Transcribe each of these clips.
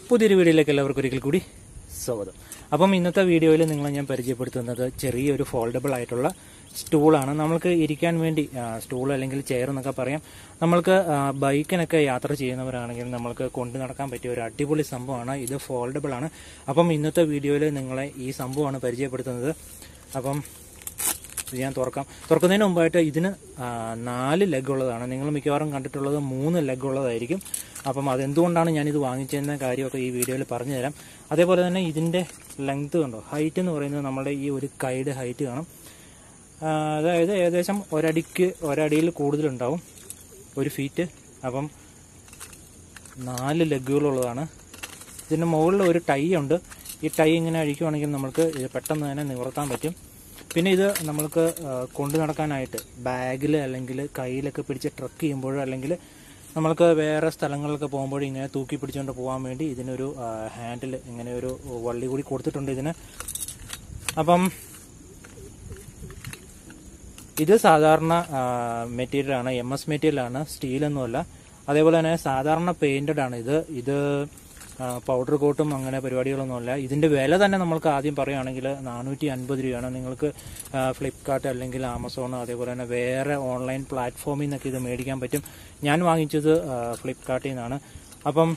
പുതിയൊരു വീഡിയോയിലേക്ക് എല്ലാവർക്കും ഒരിക്കൽ കൂടി സ്വാഗതം അപ്പം ഇന്നത്തെ വീഡിയോയിൽ നിങ്ങളെ ഞാൻ പരിചയപ്പെടുത്തുന്നത് ചെറിയൊരു ഫോൾഡബിൾ ആയിട്ടുള്ള സ്റ്റൂളാണ് നമ്മൾക്ക് ഇരിക്കാൻ വേണ്ടി സ്റ്റൂൾ അല്ലെങ്കിൽ ചെയർ എന്നൊക്കെ പറയാം നമ്മൾക്ക് ആ, ബൈക്കിനൊക്കെ യാത്ര ചെയ്യുന്നവരാണെങ്കിൽ നമ്മൾക്ക് കൊണ്ടു നടക്കാൻ പറ്റിയ ഒരു അടിപൊളി സംഭവമാണ് ഇത് ഫോൾഡബിൾ ആണ് അപ്പം ഇന്നത്തെ വീഡിയോയിൽ നിങ്ങളെ ഈ സംഭവമാണ് പരിചയപ്പെടുത്തുന്നത് അപ്പം ഇത് ഞാൻ തുറക്കാം തുറക്കുന്നതിന് മുമ്പായിട്ട് ഇതിന് ആ, നാല് ലെഗ് ഉള്ളതാണ് നിങ്ങൾ മിക്കവാറും കണ്ടിട്ടുള്ളത് മൂന്ന് ലെഗ് ഉള്ളതായിരിക്കും അപ്പം അതെന്തുകൊണ്ടാണ് ഞാനിത് വാങ്ങിച്ചതെന്ന കാര്യമൊക്കെ ഈ വീഡിയോയിൽ പറഞ്ഞു തരാം അതേപോലെ തന്നെ ഇതിൻ്റെ ലെങ്ത് കണ്ടോ ഹൈറ്റ് എന്ന് പറയുന്നത് നമ്മുടെ ഈ ഒരു കൈയുടെ ഹൈറ്റ് കാണും ആ, അതായത് ഏകദേശം ഒരടിക്ക് ഒരടിയിൽ കൂടുതലുണ്ടാവും ഒരു ഫീറ്റ് അപ്പം നാല് ലെഗുകളുള്ളതാണ് ഇതിൻ്റെ മുകളിൽ ഒരു ടൈ ഉണ്ട് ഈ ടൈ ഇങ്ങനെ അഴിക്കുവാണെങ്കിൽ നമുക്ക് ഇത് പെട്ടെന്ന് തന്നെ നിവർത്താൻ പറ്റും പിന്നെ ഇത് നമ്മൾക്ക് ആ, കൊണ്ടു നടക്കാനായിട്ട് ബാഗിൽ അല്ലെങ്കിൽ കയ്യിലൊക്കെ പിടിച്ച് ട്രക്ക് ചെയ്യുമ്പോഴോ അല്ലെങ്കിൽ നമ്മൾക്ക് വേറെ സ്ഥലങ്ങളിലൊക്കെ പോകുമ്പോൾ ഇങ്ങനെ തൂക്കി പിടിച്ചുകൊണ്ട് പോകാൻ വേണ്ടി ഇതിനൊരു ഹാൻഡിൽ ഇങ്ങനെ ഒരു വള്ളി കൂടി കൊടുത്തിട്ടുണ്ട് ഇതിന് അപ്പം ഇത് സാധാരണ മെറ്റീരിയലാണ് എം എസ് മെറ്റീരിയലാണ് സ്റ്റീലൊന്നുമല്ല അതേപോലെ തന്നെ സാധാരണ പെയിന്റഡ് ആണ് ഇത് ഇത് പൗഡർ കോട്ടും അങ്ങനെ പരിപാടികളൊന്നുമല്ല ഇതിന്റെ വില തന്നെ നമ്മൾക്ക് ആദ്യം പറയുകയാണെങ്കിൽ നാനൂറ്റി അൻപത് രൂപയാണ് നിങ്ങൾക്ക് ഫ്ലിപ്കാർട്ട് അല്ലെങ്കിൽ ആമസോൺ അതേപോലെ തന്നെ വേറെ ഓൺലൈൻ പ്ലാറ്റ്ഫോമിൽ നിന്നൊക്കെ ഇത് മേടിക്കാൻ പറ്റും ഞാൻ വാങ്ങിച്ചത് ഫ്ലിപ്കാർട്ടിൽ നിന്നാണ് അപ്പം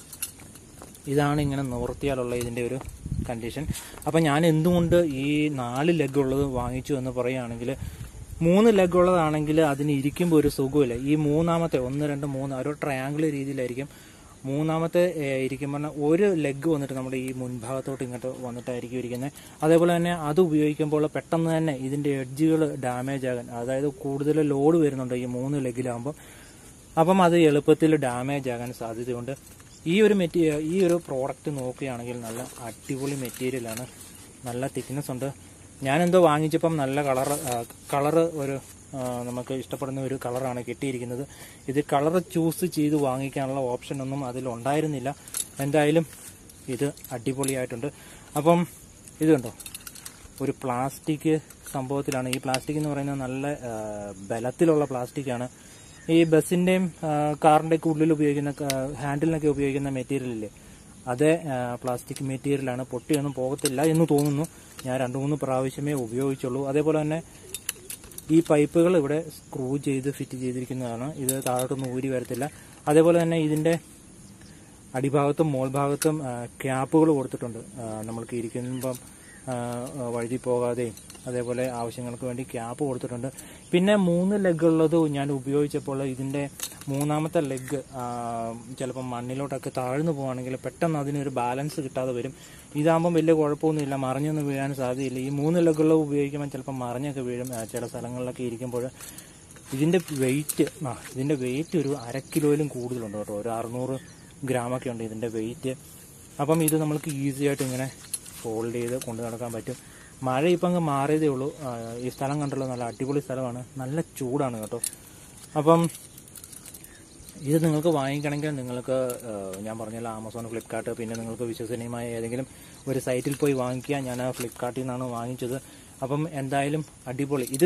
ഇതാണ് ഇങ്ങനെ നിവർത്തിയാലുള്ള ഇതിൻ്റെ ഒരു കണ്ടീഷൻ അപ്പം ഞാൻ എന്തുകൊണ്ട് ഈ നാല് ലെഗ് ഉള്ളത് വാങ്ങിച്ചു എന്ന് പറയുകയാണെങ്കിൽ മൂന്ന് ലെഗ് ഉള്ളതാണെങ്കിൽ അതിന് ഇരിക്കുമ്പോൾ ഒരു സുഖമില്ല ഈ മൂന്നാമത്തെ ഒന്ന് രണ്ട് മൂന്ന് ഒരു ട്രയാങ്കിൾ രീതിയിലായിരിക്കും മൂന്നാമത്തെ ഏഹ്, ഇരിക്കുമ്പോൾ ഒരു ലെഗ് വന്നിട്ട് നമ്മുടെ ഈ മുൻഭാഗത്തോട്ട് ഇങ്ങോട്ട് വന്നിട്ടായിരിക്കും ഇരിക്കുന്നത് അതേപോലെ തന്നെ അത് ഉപയോഗിക്കുമ്പോൾ പെട്ടെന്ന് തന്നെ ഇതിൻ്റെ എഡ്ജുകൾ ഡാമേജ് ആകാൻ അതായത് കൂടുതൽ ലോഡ് വരുന്നുണ്ട് ഈ മൂന്ന് ലെഗിലാകുമ്പോൾ അപ്പം അത് എളുപ്പത്തിൽ ഡാമേജ് ആകാൻ സാധ്യതയുണ്ട് ഈ ഒരു മെറ്റീരിയൽ ഈ ഒരു പ്രോഡക്റ്റ് നോക്കുകയാണെങ്കിൽ നല്ല അടിപൊളി മെറ്റീരിയലാണ് നല്ല തിക്നെസ് ഉണ്ട് ഞാനെന്തോ വാങ്ങിച്ചപ്പം നല്ല കളർ കളറ് ഒരു ആ, നമുക്ക് ഇഷ്ടപ്പെടുന്ന ഒരു കളറാണ് കിട്ടിയിരിക്കുന്നത് ഇത് കളർ ചൂസ് ചെയ്ത് വാങ്ങിക്കാനുള്ള ഓപ്ഷൻ ഒന്നും അതിലുണ്ടായിരുന്നില്ല എന്തായാലും ഇത് അടിപൊളിയായിട്ടുണ്ട് അപ്പം ഇത് കണ്ടോ ഒരു പ്ലാസ്റ്റിക് സംഭവത്തിലാണ് ഈ പ്ലാസ്റ്റിക് എന്ന് പറയുന്നത് നല്ല ആ, ബലത്തിലുള്ള പ്ലാസ്റ്റിക്കാണ് ഈ ബസ്സിന്റെയും കാറിന്റെ ഒക്കെ ഉള്ളിൽ ഉപയോഗിക്കുന്ന ആ, ഹാൻഡിലിനൊക്കെ ഉപയോഗിക്കുന്ന മെറ്റീരിയൽ ഇല്ലേ അതേ ആ, പ്ലാസ്റ്റിക് മെറ്റീരിയലാണ് പൊട്ടിയൊന്നും പോകത്തില്ല എന്ന് തോന്നുന്നു ഞാൻ രണ്ട് മൂന്ന് പ്രാവശ്യമേ ഉപയോഗിച്ചുള്ളൂ അതേപോലെ തന്നെ ഈ പൈപ്പുകൾ ഇവിടെ സ്ക്രൂ ചെയ്ത് ഫിറ്റ് ചെയ്തിരിക്കുന്നതാണ് ഇത് താഴോട്ടൊന്നും ഊരി വരത്തില്ല അതേപോലെ തന്നെ ഇതിന്റെ അടിഭാഗത്തും മോൾ ഭാഗത്തും ക്യാപ്പുകൾ കൊടുത്തിട്ടുണ്ട് ആ, നമ്മൾക്ക് ഇരിക്കുമ്പം ആ, ആ, വഴുതി പോകാതെയും അതേപോലെ ആവശ്യങ്ങൾക്ക് വേണ്ടി ക്യാപ്പ് കൊടുത്തിട്ടുണ്ട് പിന്നെ മൂന്ന് ലെഗ് ഉള്ളത് ഞാൻ ഉപയോഗിച്ചപ്പോൾ ഇതിന്റെ മൂന്നാമത്തെ ലെഗ് ചിലപ്പോൾ മണ്ണിലോട്ടൊക്കെ താഴ്ന്നു പോവുകയാണെങ്കിൽ പെട്ടെന്ന് അതിനൊരു ബാലൻസ് കിട്ടാതെ വരും ഇതാകുമ്പം വലിയ കുഴപ്പമൊന്നുമില്ല മറിഞ്ഞൊന്നും വീഴാൻ സാധ്യതയില്ല ഈ മൂന്ന് ലെഗുള്ള ഉപയോഗിക്കുമ്പോൾ ചിലപ്പോൾ മറിഞ്ഞൊക്കെ വീഴും ആ, ചില സ്ഥലങ്ങളിലൊക്കെ ഇരിക്കുമ്പോൾ ഇതിന്റെ വെയിറ്റ് ആ ഇതിന്റെ വെയിറ്റ് ഒരു അര കിലോയിലും കൂടുതലുണ്ട് കേട്ടോ ഒരു അറുന്നൂറ് ഗ്രാമൊക്കെ ഉണ്ട് ഇതിന്റെ വെയിറ്റ് അപ്പം ഇത് നമുക്ക് ഈസി ആയിട്ട് ഇങ്ങനെ ഫോൾഡ് ചെയ്ത് കൊണ്ടു നടക്കാൻ പറ്റും മഴ ഇപ്പം അങ്ങ് മാറിയതേ ഉള്ളൂ ആ, ഈ സ്ഥലം കണ്ടല്ലോ നല്ല അടിപൊളി സ്ഥലമാണ് നല്ല ചൂടാണ് കേട്ടോ അപ്പം ഇത് നിങ്ങൾക്ക് വാങ്ങിക്കണമെങ്കിൽ നിങ്ങൾക്ക് ആ, ഞാൻ പറഞ്ഞല്ലോ ആമസോൺ ഫ്ലിപ്കാർട്ട് പിന്നെ നിങ്ങൾക്ക് വിശ്വസനീയമായ ഏതെങ്കിലും ഒരു സൈറ്റിൽ പോയി വാങ്ങിക്കുക ഞാൻ ആ ഫ്ലിപ്കാർട്ടിൽ നിന്നാണ് വാങ്ങിച്ചത് അപ്പം എന്തായാലും അടിപൊളി ഇത്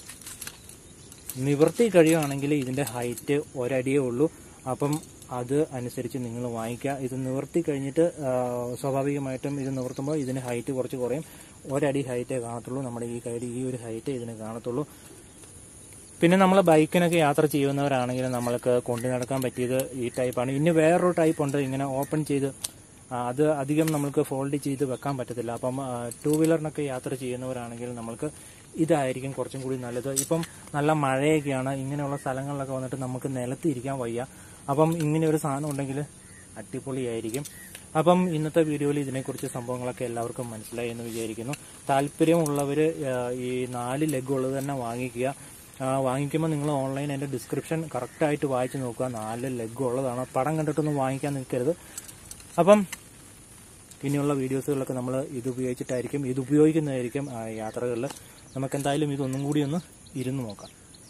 നിവർത്തി കഴിയുകയാണെങ്കിൽ ഇതിന്റെ ഹൈറ്റ് ഒരടിയേ ഉള്ളൂ അപ്പം അത് അനുസരിച്ച് നിങ്ങൾ വാങ്ങിക്കുക ഇത് നിവർത്തി കഴിഞ്ഞിട്ട് ആ, സ്വാഭാവികമായിട്ടും ഇത് നിവർത്തുമ്പോൾ ഇതിന് ഹൈറ്റ് കുറച്ച് കുറയും ഒരടി ഹൈറ്റേ കാണത്തുള്ളൂ നമ്മുടെ ഈ കൈയുടെ ഈ ഒരു ഹൈറ്റ് ഇതിന് കാണത്തുള്ളൂ പിന്നെ നമ്മൾ ബൈക്കിനൊക്കെ യാത്ര ചെയ്യുന്നവരാണെങ്കിൽ നമ്മൾക്ക് കൊണ്ടു നടക്കാൻ പറ്റിയത് ഈ ടൈപ്പാണ് ഇനി വേറൊരു ടൈപ്പ് ഉണ്ട് ഇങ്ങനെ ഓപ്പൺ ചെയ്ത് ആ, അത് അധികം നമ്മൾക്ക് ഫോൾഡ് ചെയ്ത് വെക്കാൻ പറ്റത്തില്ല അപ്പം ടൂ വീലറിനൊക്കെ യാത്ര ചെയ്യുന്നവരാണെങ്കിൽ നമ്മൾക്ക് ഇതായിരിക്കും കുറച്ചും കൂടി നല്ലത് ഇപ്പം നല്ല മഴയൊക്കെയാണ് ഇങ്ങനെയുള്ള സ്ഥലങ്ങളിലൊക്കെ വന്നിട്ട് നമുക്ക് നിലത്ത് ഇരിക്കാൻ വയ്യ അപ്പം ഇങ്ങനെ ഒരു സാധനം ഉണ്ടെങ്കിൽ അടിപൊളിയായിരിക്കും അപ്പം ഇന്നത്തെ വീഡിയോയിൽ ഇതിനെക്കുറിച്ച് സംഭവങ്ങളൊക്കെ എല്ലാവർക്കും മനസ്സിലായി എന്ന് വിചാരിക്കുന്നു താല്പര്യമുള്ളവർ ഈ നാല് ലെഗ് ഉള്ളത് തന്നെ വാങ്ങിക്കുക ആ, വാങ്ങിക്കുമ്പോൾ നിങ്ങൾ ഓൺലൈൻ അതിൻ്റെ ഡിസ്ക്രിപ്ഷൻ കറക്റ്റായിട്ട് വായിച്ച് നോക്കുക നാല് ലെഗ് ഉള്ളതാണ് പടം കണ്ടിട്ടൊന്നും വാങ്ങിക്കാൻ നിൽക്കരുത് അപ്പം ഇനിയുള്ള വീഡിയോസുകളൊക്കെ നമ്മൾ ഇത് ഉപയോഗിച്ചിട്ടായിരിക്കും ഇത് ഉപയോഗിക്കുന്നതായിരിക്കും ആ, യാത്രകളിൽ നമുക്ക് എന്തായാലും ഇതൊന്നും കൂടി ഒന്ന് ഇരുന്ന് നോക്കാം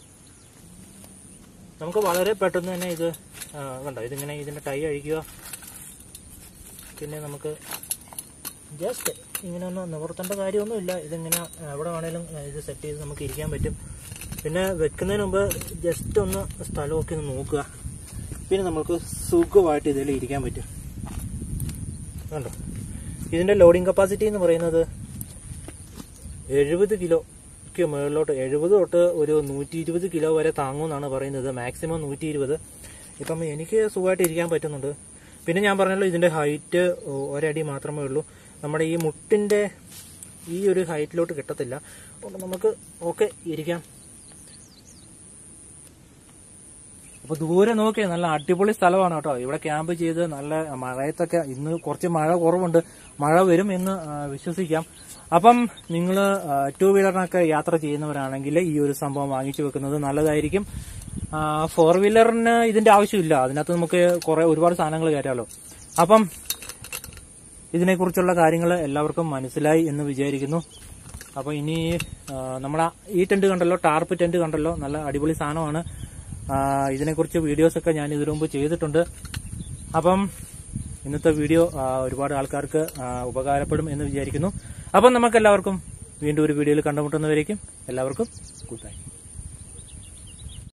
നമുക്ക് വളരെ പെട്ടെന്ന് തന്നെ ഇത് ആ, കണ്ടോ ഇതിങ്ങനെ ഇതിന്റെ ടൈ അഴിക്കുക പിന്നെ നമുക്ക് ജസ്റ്റ് ഇങ്ങനെ ഒന്ന് നിവർത്തേണ്ട കാര്യമൊന്നുമില്ല ഇതിങ്ങനെ എവിടെ വേണേലും ആ, ഇത് സെറ്റ് ചെയ്ത് നമുക്ക് ഇരിക്കാൻ പറ്റും പിന്നെ വെക്കുന്നതിന് മുമ്പ് ജസ്റ്റ് ഒന്ന് സ്ഥലമൊക്കെ ഒന്ന് നോക്കുക പിന്നെ നമുക്ക് സുഖമായിട്ട് ഇതിൽ ഇരിക്കാൻ പറ്റും കണ്ടോ ഇതിന്റെ ലോഡിംഗ് കപ്പാസിറ്റി എന്ന് പറയുന്നത് എഴുപത് കിലോക്ക് മുകളിലോട്ട് എഴുപത് തൊട്ട് ഒരു നൂറ്റി ഇരുപത് കിലോ വരെ താങ്ങുമെന്നാണ് പറയുന്നത് മാക്സിമം നൂറ്റി ഇരുപത് ഇപ്പം എനിക്ക് സുഖമായിട്ട് ഇരിക്കാൻ പറ്റുന്നുണ്ട് പിന്നെ ഞാൻ പറഞ്ഞല്ലോ ഇതിന്റെ ഹൈറ്റ് ഒരടി മാത്രമേ ഉള്ളൂ നമ്മുടെ ഈ മുട്ടിന്റെ ഈ ഒരു ഹൈറ്റിലോട്ട് കിട്ടത്തില്ല അതുകൊണ്ട് നമുക്ക് ഓക്കെ ഇരിക്കാം അപ്പൊ ദൂരെ നോക്കിയേ നല്ല അടിപൊളി സ്ഥലമാണ് കേട്ടോ ഇവിടെ ക്യാമ്പ് ചെയ്ത് നല്ല മഴയത്തൊക്കെ ഇന്ന് കുറച്ച് മഴ കുറവുണ്ട് മഴ വരും എന്ന് ആ, വിശ്വസിക്കാം അപ്പം നിങ്ങൾ ടൂ വീലറിനൊക്കെ യാത്ര ചെയ്യുന്നവരാണെങ്കിൽ ഈ ഒരു സംഭവം വാങ്ങിച്ചു വെക്കുന്നത് നല്ലതായിരിക്കും ഫോർ വീലറിന് ഇതിന്റെ ആവശ്യമില്ല അതിനകത്ത് നമുക്ക് കുറെ ഒരുപാട് സാധനങ്ങൾ കയറ്റാമല്ലോ അപ്പം ഇതിനെക്കുറിച്ചുള്ള കാര്യങ്ങൾ എല്ലാവർക്കും മനസ്സിലായി എന്ന് വിചാരിക്കുന്നു അപ്പൊ ഇനി ആ, നമ്മുടെ ഈ ടെന്റ് കണ്ടല്ലോ ടാർപ്പ് ടെന്റ് കണ്ടല്ലോ നല്ല അടിപൊളി സാധനമാണ് ആ, ഇതിനെക്കുറിച്ച് വീഡിയോസ് ഒക്കെ ഞാൻ ഇതിനു മുമ്പ് ചെയ്തിട്ടുണ്ട് അപ്പം ഇന്നത്തെ വീഡിയോ ആ, ഒരുപാട് ആൾക്കാർക്ക് ആ, ഉപകാരപ്പെടും എന്ന് വിചാരിക്കുന്നു അപ്പം നമുക്ക് എല്ലാവർക്കും വീണ്ടും ഒരു വീഡിയോയിൽ കണ്ടുമുട്ടുന്നവരേക്കും എല്ലാവർക്കും ഗുഡ് ബൈ